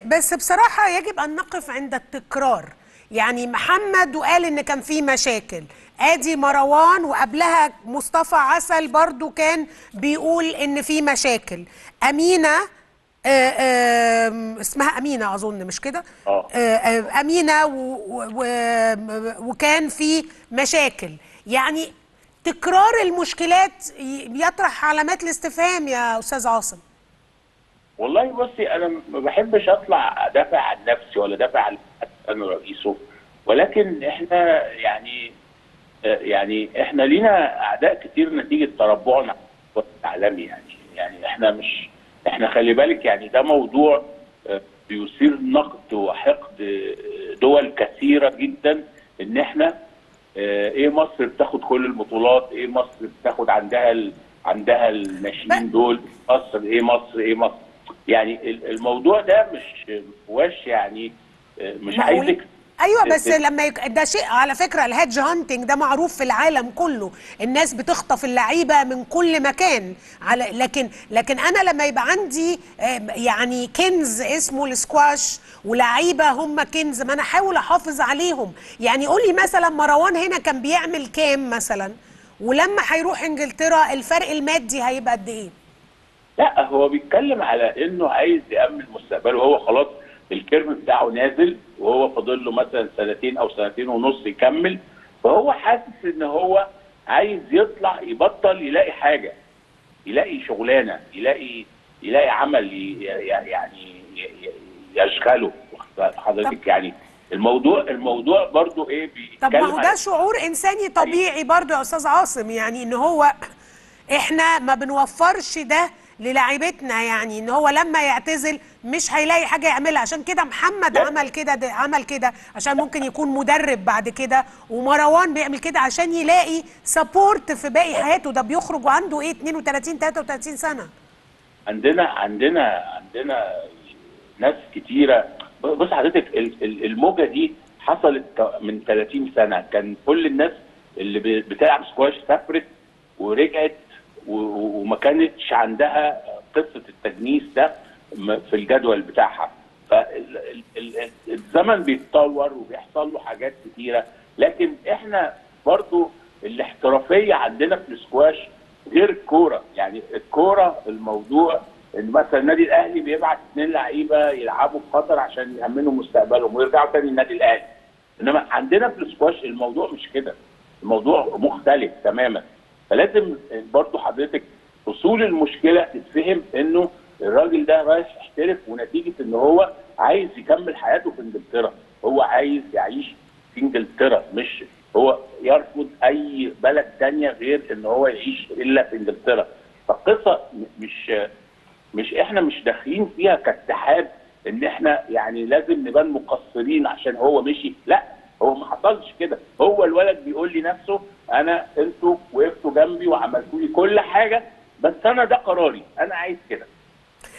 بس بصراحة يجب أن نقف عند التكرار يعني محمد وقال إن كان في مشاكل آدي مروان وقبلها مصطفى عسل برضو كان بيقول إن في مشاكل أمينة آه، آه، اسمها أمينة أظن مش كده؟ آه. آه، آه، أمينة و و و وكان في مشاكل يعني تكرار المشكلات ي- يطرح علامات الاستفهام يا أستاذ عاصم والله بصي انا ما بحبش اطلع ادافع عن نفسي ولا ادافع عن انا رئيسه ولكن احنا يعني آه، يعني احنا لينا اعداء كتير نتيجه تربعنا على العالمي يعني يعني احنا مش احنا خلي بالك يعني ده موضوع آه، بيثير نقد وحقد آه، دول كثيره جدا ان احنا آه، ايه مصر بتاخد كل البطولات ايه مصر بتاخد عندها ال... عندها الناشئين دول مصر ايه مصر ايه مصر يعني ال- الموضوع ده مش هواش يعني آه، مش معقول؟ عايزك ايوه بس ال- لما يك... ده شيء على فكره الهيدج هانتنج ده معروف في العالم كله الناس بتخطف اللعيبه من كل مكان على لكن لكن انا لما يبقى عندي آه، يعني كنز اسمه السكواش ولعيبه هم كنز ما انا احاول احافظ عليهم يعني قولي مثلا مروان هنا كان بيعمل كام مثلا ولما هيروح انجلترا الفرق المادي هيبقى قد ايه لا هو بيتكلم على انه عايز يامن مستقبله وهو خلاص الكيرف بتاعه نازل وهو فاضل له مثلا سنتين او سنتين ونص يكمل فهو حاسس ان هو عايز يطلع يبطل يلاقي حاجه يلاقي شغلانه يلاقي يلاقي عمل ي- ي- يعني ي- ي- يشغله حضرتك يعني الموضوع الموضوع برضو ايه طب ما بيتكلم هو على- ده شعور انساني طبيعي برضو يا استاذ عاصم يعني ان هو احنا ما بنوفرش ده للاعيبتنا يعني ان هو لما يعتزل مش هيلاقي حاجه يعملها عشان كده محمد لا. عمل كده ده- عمل كده عشان ممكن يكون مدرب بعد كده ومروان بيعمل كده عشان يلاقي سبورت في باقي حياته ده بيخرج وعنده ايه 32 33 سنه عندنا عندنا عندنا ناس كتيره بص حضرتك ال- ال- الموجه دي حصلت من 30 سنه كان كل الناس اللي ب- بتلعب سكواش سافرت ورجعت و- و- وما كانتش عندها قصه التجنيس ده م- في الجدول بتاعها فالزمن بيتطور وبيحصل له حاجات كتيره لكن احنا برضو الاحترافيه عندنا في السكواش غير الكوره يعني الكوره الموضوع ان مثلا النادي الاهلي بيبعت اثنين لعيبه يلعبوا في قطر عشان يامنوا مستقبلهم ويرجعوا تاني النادي الاهلي انما عندنا في السكواش الموضوع مش كده الموضوع مختلف تماما فلازم برضو حضرتك اصول المشكله تتفهم انه الراجل ده رايح يحترف ونتيجه ان هو عايز يكمل حياته في انجلترا هو عايز يعيش في انجلترا مش هو يرفض اي بلد تانية غير ان هو يعيش الا في انجلترا فالقصه م- مش مش احنا مش داخلين فيها كاتحاد ان احنا يعني لازم نبان مقصرين عشان هو مشي لا هو ما حصلش كده هو الولد بيقول لي نفسه انا انتوا وقفتوا جنبي وعملتوا لي كل حاجه بس انا ده قراري انا عايز كده